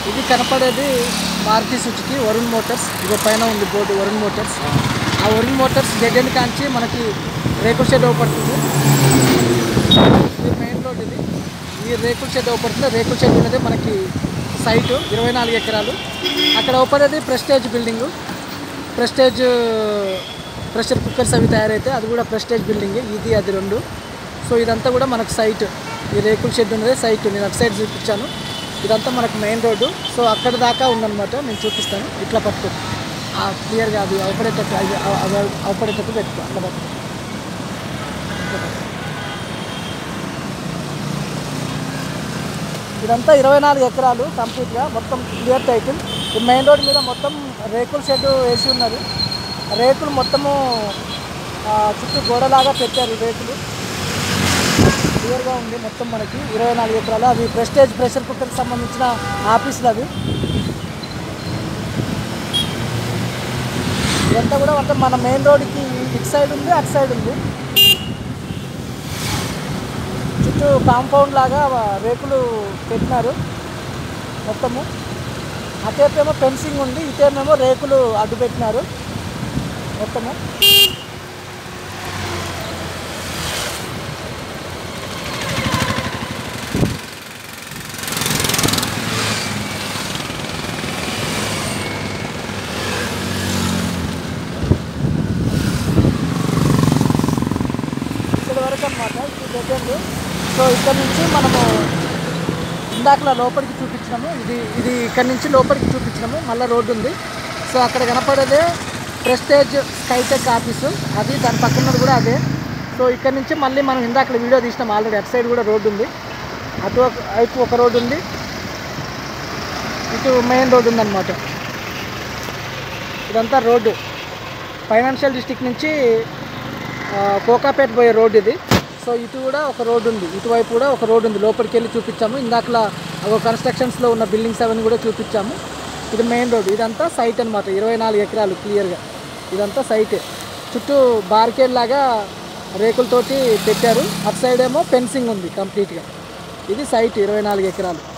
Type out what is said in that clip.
ఇది కనపడేది Maruti Suzuki Varun Motors ఇదో పైన ఉంది బోర్డు వరుణ్ మోటార్స్ ఆ వరుణ్ మోటార్స్ జగన్ కాంచి మనకి రేకుల షెడ్ పడుతుంది ఇది మెయిన్ రోడ్ ఇది ఈ రేకుల షెడ్ పడుతుంది రేకుల షెడ్ ఉన్నది మనకి సైటు ఇరవై నాలుగు ఎకరాలు అక్కడ ఓపడేది Prestige building Prestige pressure cookers అవి తయారైతే అది కూడా ప్రెస్టేజ్ బిల్డింగ్ ఇది అది రెండు సో ఇదంతా కూడా మనకు సైట్ ఈ రేకుల షెడ్ ఉన్నదే సైట్ నేను అటు సైడ్ చూపించాను ఇదంతా మనకు మెయిన్ రోడ్డు సో అక్కడ దాకా ఉందన్నమాట నేను చూపిస్తాను ఇట్లా పట్టుకో క్లియర్గా అది అవపడేటట్టు అది అవ- అవ- అవపడేటట్టు పెట్టుకో అట్లా పట్టుకో ఇదంతా ఇరవై నాలుగు ఎకరాలు కంప్లీట్గా మొత్తం క్లియర్ టైటిల్ ఈ మెయిన్ రోడ్ మీద మొత్తం రేకుల షెడ్ వేసి ఉన్నది రేకులు మొత్తము ఆ, చుట్టూ గోడలాగా పెట్టారు రేకులు క్లియర్గా ఉంది మొత్తం మనకి ఇరవై నాలుగు ఎకరాలు అవి ప్రెస్టేజ్ ప్రెషర్ కుక్కర్కి సంబంధించిన ఆఫీసులు అవి ఇదంతా కూడా అంటే మన మెయిన్ రోడ్కి ఇటు సైడ్ ఉంది అటు సైడ్ ఉంది చుట్టూ కాంపౌండ్ లాగా రేకులు పెట్టినారు మొత్తము అటేపేమో ఫెన్సింగ్ ఉంది ఇటేమేమో రేకులు అడ్డు పెట్టినారు మొత్తము ఇక్కడ వరకు అనమాట ఇది దగ్గర సో ఇక్కడ నుంచి మనము ఇందాకలా లోపలికి చూపించినాము ఇది ఇది ఇక్కడ నుంచి లోపలికి చూపించినాము మళ్ళీ రోడ్డు ఉంది సో అక్కడ కనపడేదే ప్రెస్టేజ్ స్కైటెక్ ఆఫీసు అది దాని పక్కన కూడా అదే సో ఇక్కడ నుంచి మళ్ళీ మనం ఇందాక వీడియో తీసినాం ఆల్రెడీ అటు సైడ్ కూడా రోడ్డు ఉంది అటు ఒక వైపు ఒక రోడ్డు ఉంది ఇటు మెయిన్ రోడ్డు ఉందన్నమాట ఇదంతా రోడ్డు ఫైనాన్షియల్ డిస్టిక్ నుంచి ఆ, కోకాపేట పోయే రోడ్ ఇది సో ఇటు కూడా ఒక రోడ్ ఉంది ఇటువైపు కూడా ఒక రోడ్ ఉంది లోపలికి వెళ్ళి చూపించాము ఇందాకలా ఒక కన్స్ట్రక్షన్స్లో ఉన్న బిల్డింగ్స్ అవన్నీ కూడా చూపించాము ఇది మెయిన్ రోడ్ ఇదంతా సైట్ అనమాట ఇరవై నాలుగు ఎకరాలు క్లియర్గా ఇదంతా సైటే చుట్టూ బార్కేడ్ లాగా రేకులతోటి పెట్టారు అటు సైడ్ ఏమో ఫెన్సింగ్ ఉంది కంప్లీట్గా ఇది సైట్ ఇరవై నాలుగు ఎకరాలు